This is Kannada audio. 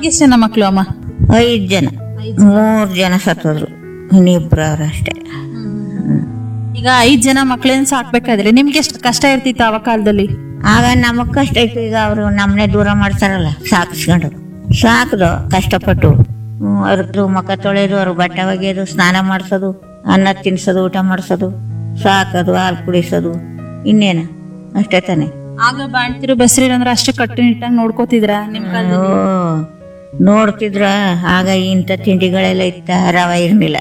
ನಿಮ್ಗೆ ಎಷ್ಟು ಜನ ಮಕ್ಳು ಅಮ್ಮ ಐದು ಜನ ಮೂರು ಜನ ಸತ್ತೋದ್ರು ಇನ್ನಿಬ್ರು ಅವ್ರು ಅಷ್ಟೇ ಈಗ ಐದ್ ಜನ ಮಕ್ಳೇನ್ ಸಾಕ್ಬೇಕಾದ್ರೆ ನಿಮ್ಗೆ ಎಷ್ಟು ಕಷ್ಟ ಇರ್ತಿತ್ತು ಆವ ಕಾಲದಲ್ಲಿ ಆಗ ನಮಗ್ ಕಷ್ಟ ಇತ್ತು ಈಗ ಅವರು ನಮ್ಮನೆ ದೂರ ಮಾಡ್ತಾರಲ್ಲ ಸಾಕಿಸ್ಕೊಂಡು ಸಾಕ್ದು ಕಷ್ಟಪಟ್ಟು ಹ್ಮ್, ಅವ್ರದ್ದು ಮುಖ ತೊಳೆಯೋದು ಅವ್ರ ಬಟ್ಟೆ ಒಗೆಯೋದು ಸ್ನಾನ ಮಾಡಿಸೋದು ಅನ್ನ ತಿನ್ಸೋದು ಊಟ ಮಾಡಿಸೋದು ಸಾಕೋದು ಹಾಲು ಕುಡಿಸೋದು ಇನ್ನೇನು ಅಷ್ಟೇ ತಾನೆ ಆಗ ಬಾಣ್ತಿರು ಬಸ್ರಿ ಅಂದ್ರೆ ಅಷ್ಟು ಕಟ್ಟುನಿಟ್ಟಾಗಿ ನೋಡ್ಕೋತಿದ್ರ ನಿಮ್ ಕಾಲದಲ್ಲಿ ಓ ನೋಡ್ತಿದ್ರ ಆಗ ಇಂಥ ತಿಂಡಿಗಳೆಲ್ಲ ಇತ್ತ ರವ ಇರ್ಲಿಲ್ಲ